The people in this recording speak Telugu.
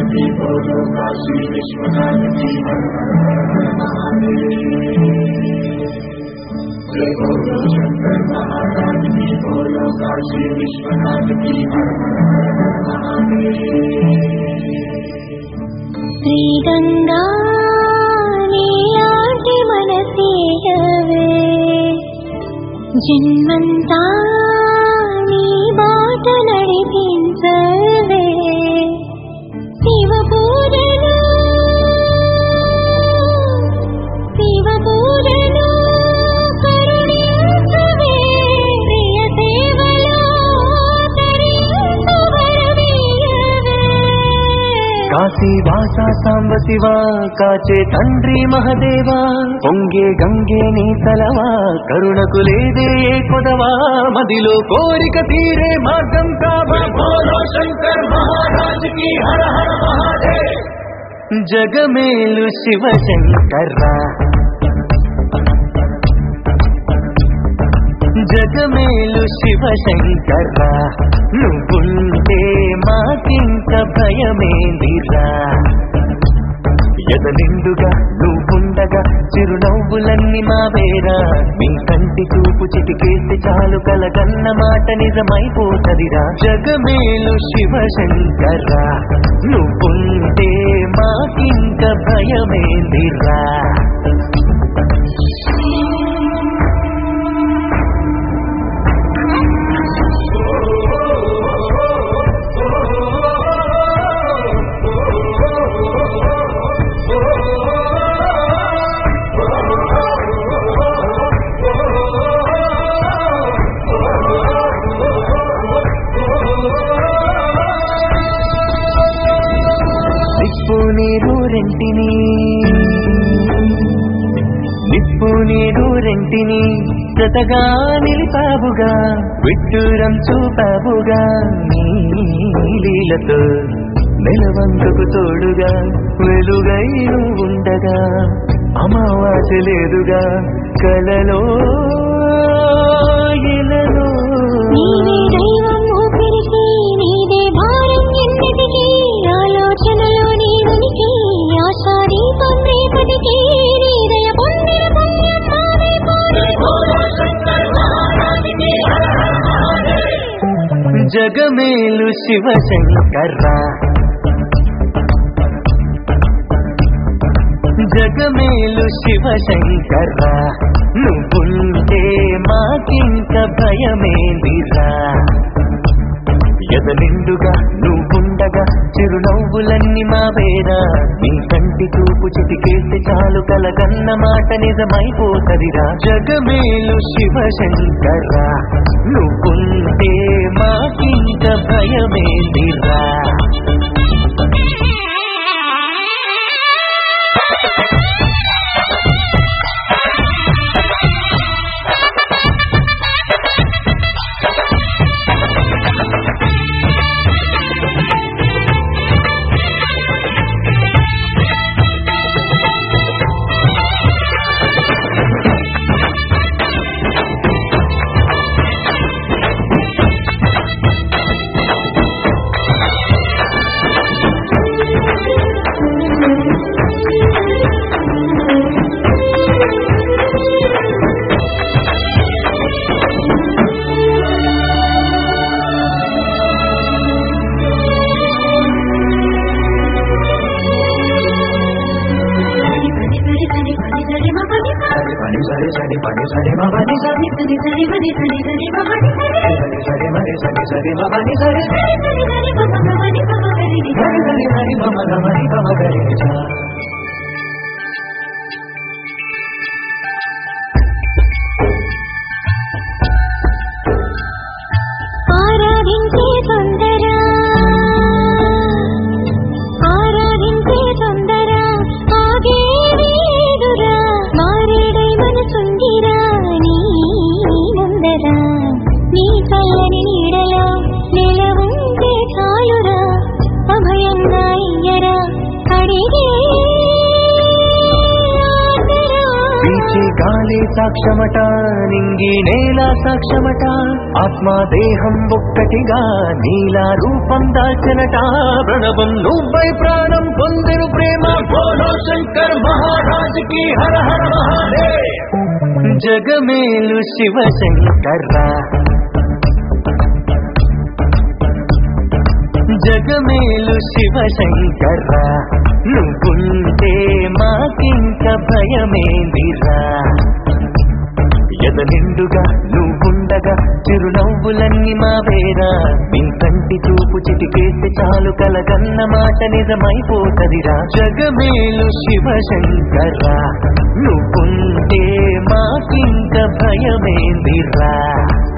की बोलो काशी विश्वनाथ की हर हर हर महादेव जय बोलो शंकर महाराज की बोलो काशी विश्वनाथ की हर हर हर महादेव శ్రీగంగా నీలాంటి మనసేయవే జన్మంతా నీ బాట నడిపించవే శివ పూజలు శివ పూజలు కరుణించవే ప్రియ సేవలో తరించవరవీయవే కాశీ వాస సాంబ శివ కాచే తండ్రి మహదేవా పొంగే గంగే నీ తలవా కరుణకు లేదే ఏ కొదవా మదిలో కోరిక తీరే మార్గం కావా बोलो शंकर महाराज की हर हर महादेव జగమేలు శివ శంకర్రా జగమేలు శివ శంకర్రా నువ్వుంటే మాకింక భయమేందిరా ఎద నిండుగా నువ్వుండగా చిరునవ్వులన్నీ మావేరా నీ కంటి చూపు చిటికేస్తే చాలు కలగన్న మాట నిజమైపోతదిరా జగమేలు శివ శంకర్రా నువ్వుంటే మాకింక భయమేందిరా నిప్పు నీరు రెంటిని నిప్పు నీరు రెంటిని జతగా నిలిపావుగా విడ్డూరం చూపావుగా నీ లీలతో నెలవంకకు తోడుగా వెలుగై ఉండగా అమావాస్య లేదుగా కలలో ఇలలో నీవే దైవం ఊపిరికి నీదే భారం ఎన్నటికీ ఆలోచనలో నీ ఉనికి ఆశాదీపం రేపటికి నీదయ పొందిన పుణ్యం మాదే बोलो शंकर महाराज की हर हर महादेव జగమేలు శివ శంకర్రా జగమేలు శివ శంకర్రా నువ్వుంటే మాకింక భయమేందిరా ఎద నిండుగా నువ్వుండగా చిరునవ్వులన్నీ మావేరా నీ కంటి చూపు చిటికేస్తే చాలు కలగన్న మాట నిజమైపోతదిరా జగమేలు శివ శంకర్రా నువ్వుంటే మాకింక భయమేందిరా పని సరి సరి పని సరి మ పని సరి సరి సరి మరి సరి సరి మ పని సరి సరి సరి మరి మమ గమని మమ గరి సా ఆరాధించే తొందర ఆరాధించే తొందర ఆగేదేదురా మారేడై మనసుందిరా నీ నందరా నీ చల్లని నీడలా నిలవుంటే చాలురా అభయంగా ఇయ్యరా అడిగే ఆదరా. వీచే గాలే సాక్ష్యమట నింగి నేల సాక్ష్యమట ఆత్మ దేహం ఒక్కటిగా నీలా రూపం దాల్చనట ప్రణవం నువ్వై ప్రాణం పొందెను ప్రేమ బోలో శంకర్ మహారాజ్ కి హర హర మహాదేవ్ జగమేలు శివ శంకర్రా జగమేలు శివ శంకర్రా నువ్వుంటే మాకింక భయమేందిరా ఎద నిండుగా నువ్వుండగా చిరునవ్వులన్నీ మావేరా నీ కంటి చూపు చిటికేస్తే చాలు కలగన్న మాట నిజమైపోతదిరా జగమేలు శివ శంకర్రా నువ్వుంటే మాకింక భయమేందిరా